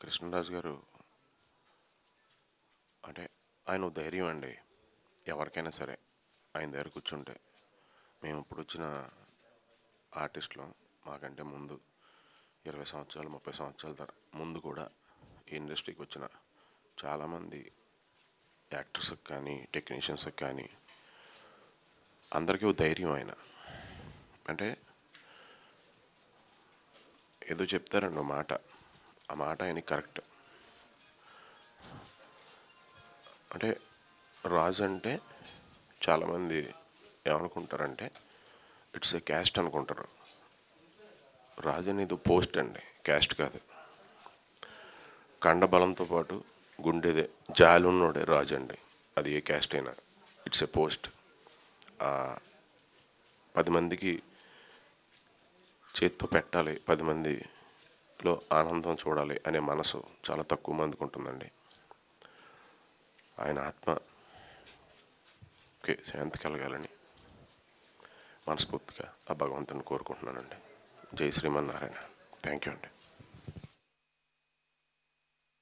కృష్ణరాజు గారు అంటే ఆయన ఓ ధైర్యం అండి ఎవరికైనా సరే ఆయన దగ్గర కూర్చుంటే మేము ఇప్పుడు వచ్చిన ఆర్టిస్టులు మాకంటే ముందు ఇరవై సంవత్సరాలు ముప్పై సంవత్సరాల తర ముందు కూడా ఈ ఇండస్ట్రీకి వచ్చిన చాలామంది యాక్టర్స్కి కానీ టెక్నీషియన్స్కి కానీ అందరికీ ఓ ధైర్యం ఆయన అంటే ఏదో చెప్తారండి ఓ మాట ఆ మాట ఆయనకి కరెక్ట్ అంటే రాజు అంటే చాలామంది ఏమనుకుంటారంటే ఇట్స్ ఏ క్యాస్ట్ అనుకుంటారు రాజు అనేది పోస్ట్ అండి క్యాస్ట్ కాదు కండబలంతో పాటు గుండెదే జాలి ఉన్నోడే రాజు అండి అది ఏ క్యాస్ట్ అయినా ఇట్స్ ఏ పోస్ట్ పది మందికి చేత్తో పెట్టాలి పది మందిలో ఆనందం చూడాలి అనే మనసు చాలా తక్కువ మందికి ఉంటుందండి ఆయన ఆత్మ ఓకే శాంతి కలగాలని మనస్ఫూర్తిగా ఆ భగవంతుని కోరుకుంటున్నానండి జై శ్రీమన్నారాయణ థ్యాంక్ యూ అండి